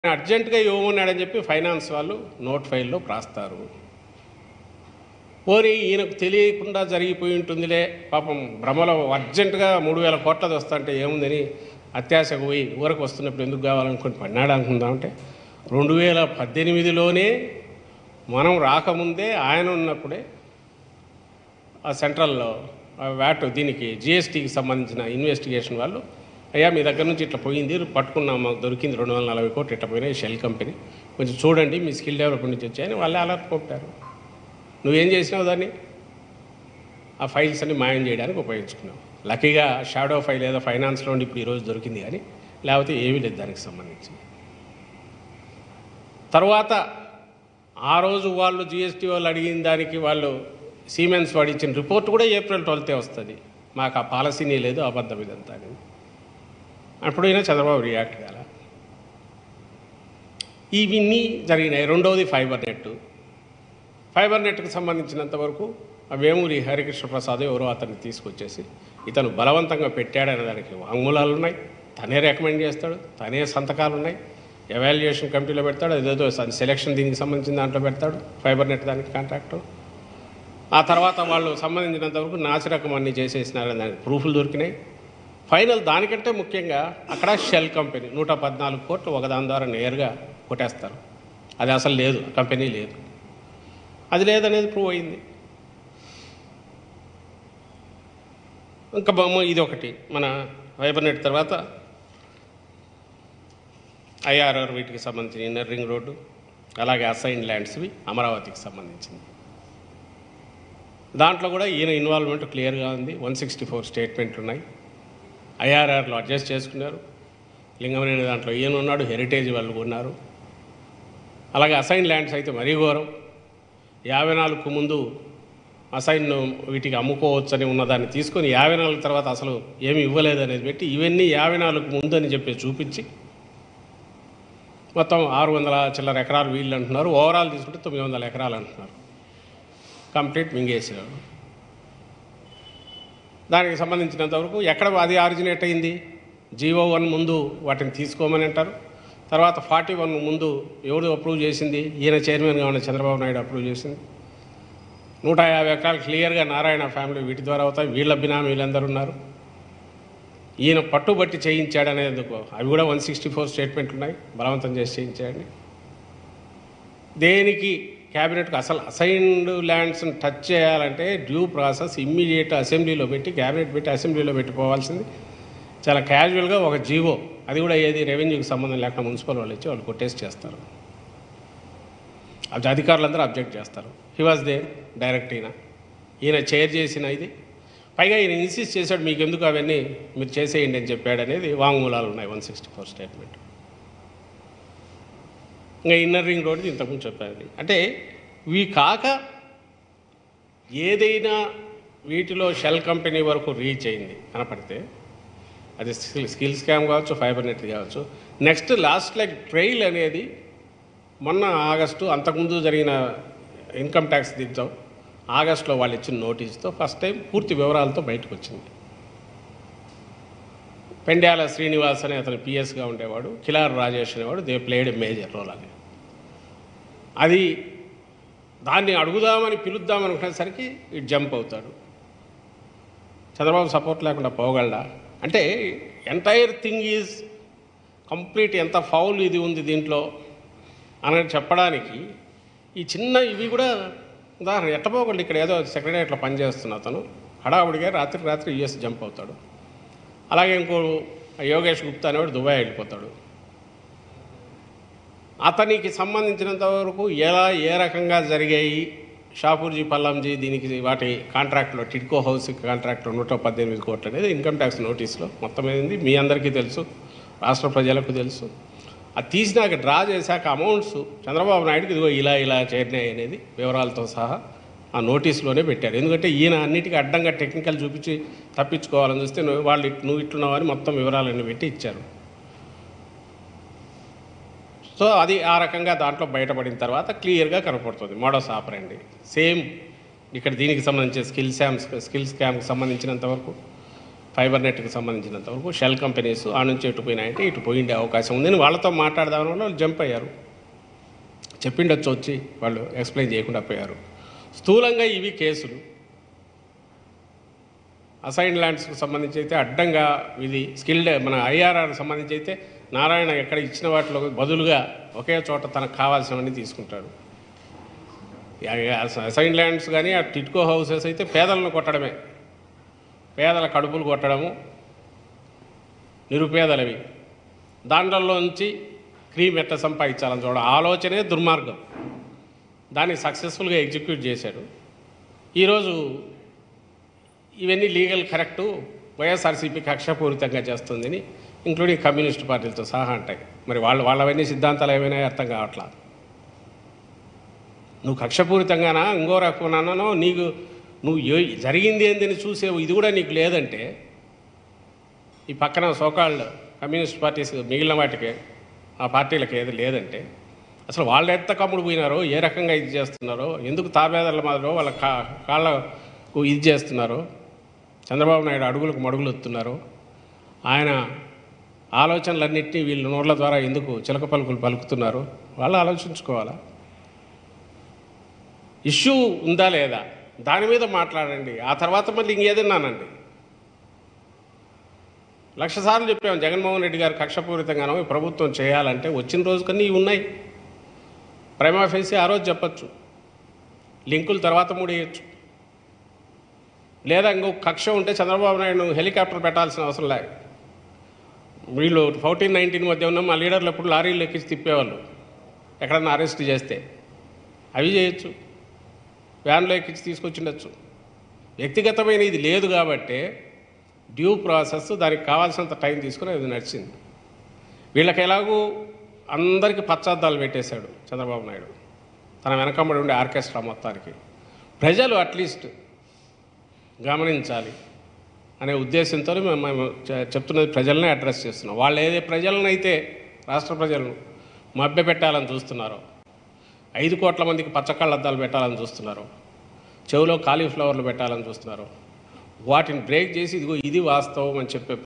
అర్జెంటుగా ఇవ్వమన్నాడని చెప్పి ఫైనాన్స్ వాళ్ళు నోట్ ఫైల్లో రాస్తారు పోనీ ఈయనకు తెలియకుండా జరిగిపోయి ఉంటుందిలే పాపం భ్రమలో అర్జెంటుగా మూడు వేల కోట్లది వస్తుంటే ఏముందని అత్యాశకు పోయి ఊరకు వస్తున్నప్పుడు ఎందుకు కావాలనుకుని పడినాడు అనుకుందామంటే రెండు వేల పద్దెనిమిదిలోనే మనం రాకముందే ఆయన ఉన్నప్పుడే ఆ సెంట్రల్లో ఆ వ్యాట్ దీనికి జిఎస్టీకి సంబంధించిన ఇన్వెస్టిగేషన్ వాళ్ళు అయ్యా మీ దగ్గర నుంచి ఇట్లా పోయింది పట్టుకున్నాం మాకు దొరికింది రెండు వందల నలభై కోట్లు ఇట్లా పోయినాయి షెల్ కంపెనీ కొంచెం చూడండి మీ స్కిల్ డెవలప్మెంట్ నుంచి వచ్చాయని వాళ్ళే అలర్ట్ పంపారు నువ్వేం చేసినావు దాన్ని ఆ ఫైల్స్ అన్ని మాయం చేయడానికి ఉపయోగించుకున్నావు లక్కీగా షాడో ఫైల్ ఏదో ఫైనాన్స్లో ఉండి ఇప్పుడు ఈరోజు దొరికింది కానీ లేకపోతే ఏమీ లేదు దానికి సంబంధించి తర్వాత ఆ రోజు వాళ్ళు జిఎస్టీ వాళ్ళు అడిగిన దానికి వాళ్ళు సీమెన్స్ వాడు ఇచ్చిన రిపోర్ట్ కూడా ఏప్రిల్ ట్వెల్తే వస్తుంది మాకు ఆ పాలసీనే లేదు అబద్ధం ఇదంతా అని అప్పుడైనా చంద్రబాబు రియాక్ట్ కాల ఇవన్నీ జరిగినాయి రెండవది ఫైబర్ నెట్ ఫైబర్ నెట్కి సంబంధించినంత వరకు ఆ వేమూరి హరికృష్ణ ప్రసాద్ ఎవరో అతన్ని తీసుకొచ్చేసి ఇతను బలవంతంగా పెట్టాడనే దానికి వాంగ్మూలాలు ఉన్నాయి తనే రికమెండ్ చేస్తాడు తనే సంతకాలు ఉన్నాయి ఎవాల్యుయేషన్ కమిటీలో పెడతాడు అదేదో సెలక్షన్ దీనికి సంబంధించిన దాంట్లో పెడతాడు ఫైబర్ నెట్ దానికి కాంట్రాక్టు ఆ తర్వాత వాళ్ళు సంబంధించినంత వరకు నాసిరకం అన్ని చేసేసినారని దానికి ప్రూఫ్లు దొరికినాయి ఫైనల్ దానికంటే ముఖ్యంగా అక్కడ షెల్ కంపెనీ నూట పద్నాలుగు కోట్లు ఒకదాని ద్వారా నేరుగా కొట్టేస్తారు అది అసలు లేదు ఆ కంపెనీ లేదు అది లేదనేది ప్రూవ్ అయింది ఇంకా బొమ్మ ఇది ఒకటి మన ఫైబర్ నెట్ తర్వాత ఐఆర్ఆర్ వీటికి సంబంధించిన ఇన్నర్ రింగ్ రోడ్డు అలాగే అసైన్ ల్యాండ్స్వి అమరావతికి సంబంధించింది దాంట్లో కూడా ఈయన ఇన్వాల్వ్మెంట్ క్లియర్గా ఉంది వన్ సిక్స్టీ ఫోర్ స్టేట్మెంట్లు ఉన్నాయి ఐఆర్ఆర్లో అడ్జస్ట్ చేసుకున్నారు లింగమనేని దాంట్లో ఈయన ఉన్నాడు హెరిటేజ్ వాళ్ళు ఉన్నారు అలాగే అసైన్ ల్యాండ్స్ అయితే మరీ ఘోరం యాభై నాలుగుకు ముందు అసైన్ వీటికి అమ్ముకోవచ్చని ఉన్నదాన్ని తీసుకొని యాభై నాలుగు తర్వాత అసలు ఏమి ఇవ్వలేదు అనేది పెట్టి ఇవన్నీ యాభై నాలుగు ముందు అని చెప్పి చూపించి మొత్తం ఆరు వందల చిల్లర ఎకరాలు వీళ్ళు అంటున్నారు ఓవరాల్ తీసుకుంటే తొమ్మిది వందల ఎకరాలు అంటున్నారు కంప్లీట్ మింగేసారు దానికి సంబంధించినంత వరకు ఎక్కడ అది ఆరిజినేట్ అయింది జీవో వన్ ముందు వాటిని తీసుకోమని అంటారు తర్వాత ఫార్టీ వన్ ముందు ఎవరు అప్రూవ్ చేసింది ఈయన చైర్మన్గా ఉన్న చంద్రబాబు నాయుడు అప్రూవ్ చేసింది నూట యాభై ఎకరాలు క్లియర్గా నారాయణ ఫ్యామిలీ వీటి ద్వారా అవుతాయి వీళ్ళ బినామీలందరూ ఉన్నారు ఈయన పట్టుబట్టి చేయించాడనేందుకు అవి కూడా వన్ సిక్స్టీ ఫోర్ స్టేట్మెంట్లు ఉన్నాయి బలవంతం చేసి చేయించాడని దేనికి క్యాబినెట్కి అసలు అసైన్డ్ ల్యాండ్స్ని టచ్ చేయాలంటే డ్యూ ప్రాసెస్ ఇమ్మీడియట్ అసెంబ్లీలో పెట్టి క్యాబినెట్ పెట్టి అసెంబ్లీలో పెట్టిపోవాల్సింది చాలా క్యాజువల్గా ఒక జీవో అది కూడా ఏది రెవెన్యూకి సంబంధం లేకుండా మున్సిపల్ వాళ్ళు ఇచ్చి వాళ్ళు కొట్టేసి చేస్తారు అది అధికారులందరూ అబ్జెక్ట్ చేస్తారు హీ వాజ్ దే డైరెక్ట్ ఈయన ఈయన చైర్ చేసిన ఇది పైగా ఈయన ఇన్సిస్ట్ చేశాడు మీకు ఎందుకు అవన్నీ మీరు చేసేయండి అని చెప్పాడు అనేది వాంగ్మూలాలు ఉన్నాయి వన్ సిక్స్టీ ఫోర్ స్టేట్మెంట్ ఇంకా ఇన్నర్ రింగ్ రోడ్ది ఇంతకుముందు చెప్పారు అంటే ఇవి కాక ఏదైనా వీటిలో షెల్ కంపెనీ వరకు రీచ్ అయింది కనపడితే అది స్కిల్ స్కిల్ స్కామ్ కావచ్చు ఫైబర్ నెట్ కావచ్చు నెక్స్ట్ లాస్ట్ లైక్ ట్రైల్ అనేది మొన్న ఆగస్టు అంతకుముందు జరిగిన ఇన్కమ్ ట్యాక్స్ దీంతో ఆగస్టులో వాళ్ళు ఇచ్చిన నోటీస్తో ఫస్ట్ టైం పూర్తి వివరాలతో బయటకు వచ్చింది పెండ్యాల శ్రీనివాస్ అనే అతను పిఎస్గా ఉండేవాడు కిలార్ రాజేష్ అనేవాడు దే ప్లేడ్ మేజర్ రోల్ అని అది దాన్ని అడుగుదామని పిలుద్దామనుకునేసరికి ఇటు జంప్ అవుతాడు చంద్రబాబు సపోర్ట్ లేకుండా పోగలడా అంటే ఎంటైర్ థింగ్ ఈజ్ కంప్లీట్ ఎంత ఫౌల్ ఇది ఉంది దీంట్లో అని చెప్పడానికి ఈ చిన్న ఇవి కూడా ఉదాహరణ ఎట్టపోగలడు ఇక్కడ ఏదో సెక్రటరియట్లో పనిచేస్తున్న అతను హడావుడిగా రాత్రి రాత్రి యుఎస్ జంప్ అవుతాడు అలాగే ఇంకో యోగేష్ గుప్తా అనేవాడు దుబాయ్ వెళ్ళిపోతాడు అతనికి సంబంధించినంత వరకు ఎలా ఏ రకంగా జరిగాయి షాపూర్జీ పల్లంజీ దీనికి వాటి కాంట్రాక్ట్లో టిడ్కో హౌస్ కాంట్రాక్ట్లో నూట పద్దెనిమిది కోట్లు అనేది ఇన్కమ్ ట్యాక్స్ నోటీస్లో మొత్తం ఏంది మీ అందరికీ తెలుసు రాష్ట్ర ప్రజలకు తెలుసు అది తీసినాక డ్రా చేశాక అమౌంట్స్ చంద్రబాబు నాయుడుకి ఇదిగో ఇలా ఇలా చేరినాయి అనేది వివరాలతో సహా ఆ నోటీస్లోనే పెట్టారు ఎందుకంటే ఈయన అన్నిటికీ అడ్డంగా టెక్నికల్ చూపించి తప్పించుకోవాలని చూస్తే నువ్వు వాళ్ళు ఇట్- నువ్వు ఇట్లున్నావు అని మొత్తం వివరాలన్నీ పెట్టి ఇచ్చారు సో అది ఆ రకంగా దాంట్లో బయటపడిన తర్వాత క్లియర్గా కనపడుతుంది మోడస్ ఆపరండి సేమ్ ఇక్కడ దీనికి సంబంధించి స్కిల్ శామ్ స్కిల్ స్కామ్కి సంబంధించినంత వరకు ఫైబర్ నెట్కి సంబంధించినంత వరకు షెల్ కంపెనీస్ ఆ నుంచి ఎటు పోయినాయంటే ఇటు పోయిండే అవకాశం ఉందని వాళ్ళతో మాట్లాడదామని వాళ్ళు జంప్ అయ్యారు చెప్పిండొచ్చు వచ్చి వాళ్ళు ఎక్స్ప్లెయిన్ చేయకుండా పోయారు స్థూలంగా ఇవి కేసులు అసైన్ ల్యాండ్స్కి సంబంధించి అయితే అడ్డంగా ఇది స్కిల్డ్ మన ఐఆర్ఆర్ సంబంధించి అయితే నారాయణ ఎక్కడ ఇచ్చిన వాటిలో బదులుగా ఒకే చోట తనకు కావాల్సినవన్నీ తీసుకుంటాడు అసైన్ ల్యాండ్స్ కానీ ఆ టిట్కో హౌసెస్ అయితే పేదలను కొట్టడమే పేదల కడుపులు కొట్టడము నిరుపేదలవి దాంట్లో నుంచి క్రీమ్ ఎట్ట సంపాదించాలని చూడడం ఆలోచనే దుర్మార్గం దాన్ని సక్సెస్ఫుల్గా ఎగ్జిక్యూట్ చేశాడు ఈరోజు ఇవన్నీ లీగల్ కరెక్టు వైఎస్ఆర్సీపీ కక్షపూరితంగా చేస్తుందని ఇంక్లూడింగ్ కమ్యూనిస్ట్ పార్టీలతో సహా అంటాయి మరి వాళ్ళు వాళ్ళవన్నీ సిద్ధాంతాలు ఏమైనా అర్థం కావట్లా నువ్వు కక్షపూరితంగానా ఇంకో రకమానో నీకు నువ్వు ఏ జరిగింది ఏందని చూసే ఇది కూడా నీకు లేదంటే ఈ పక్కన సోకాళ్ళు కమ్యూనిస్ట్ పార్టీస్ మిగిలిన వాటికి ఆ పార్టీలకు ఏది లేదంటే అసలు వాళ్ళు ఎంత కమ్ముడు పోయినారో ఏ రకంగా ఇది చేస్తున్నారో ఎందుకు తాబేదారుల మాదిరో వాళ్ళ కా కాళ్ళకు ఇది చేస్తున్నారో చంద్రబాబు నాయుడు అడుగులకు మడుగులు ఎత్తున్నారు ఆయన ఆలోచనలన్నింటినీ వీళ్ళ నోట్ల ద్వారా ఎందుకు చిలక పలుకులు పలుకుతున్నారు వాళ్ళు ఆలోచించుకోవాలా ఇష్యూ ఉందా లేదా దాని మీద మాట్లాడండి ఆ తర్వాత మళ్ళీ ఇంకేదన్నానండి లక్ష సార్లు చెప్పాము జగన్మోహన్ రెడ్డి గారు కక్షపూరితంగానో ఈ ప్రభుత్వం చేయాలంటే వచ్చిన రోజు కన్నా ఇవి ఉన్నాయి ప్రైమా ఫేసి ఆ రోజు చెప్పచ్చు లింకులు తర్వాత మూడు వేయచ్చు లేదా ఇంకొక కక్ష ఉంటే చంద్రబాబు నాయుడు హెలికాప్టర్ పెట్టాల్సిన అవసరం లేదు వీళ్ళు ఫోర్టీన్ నైన్టీన్ మధ్య ఉన్న మా లీడర్లు ఎప్పుడు లారీలు ఎక్కించి తిప్పేవాళ్ళు ఎక్కడన్నా అరెస్ట్ చేస్తే అవి చేయొచ్చు వ్యాన్లో ఎక్కించి తీసుకొచ్చిండొచ్చు వ్యక్తిగతమైన ఇది లేదు కాబట్టి డ్యూ ప్రాసెస్ దానికి కావాల్సినంత టైం తీసుకుని అది నడిచింది వీళ్ళకి ఎలాగూ అందరికీ పశ్చాత్తాలు పెట్టేశాడు చంద్రబాబు నాయుడు తన వెనకమ్మడి ఉండే ఆర్కెస్ట్రా మొత్తానికి ప్రజలు అట్లీస్ట్ గమనించాలి అనే ఉద్దేశంతో మేము మేము చె- చెప్తున్నది ప్రజలనే అడ్రస్ చేస్తున్నాం వాళ్ళు ఏదే ప్రజలనైతే రాష్ట్ర ప్రజలను మభ్యపెట్టాలని చూస్తున్నారో ఐదు కోట్ల మందికి పచ్చకళ్ళద్దాలు పెట్టాలని చూస్తున్నారు చెవిలో కాలీఫ్లవర్లు పెట్టాలని చూస్తున్నారు వాటిని బ్రేక్ చేసి ఇదిగో ఇది వాస్తవం అని చెప్పే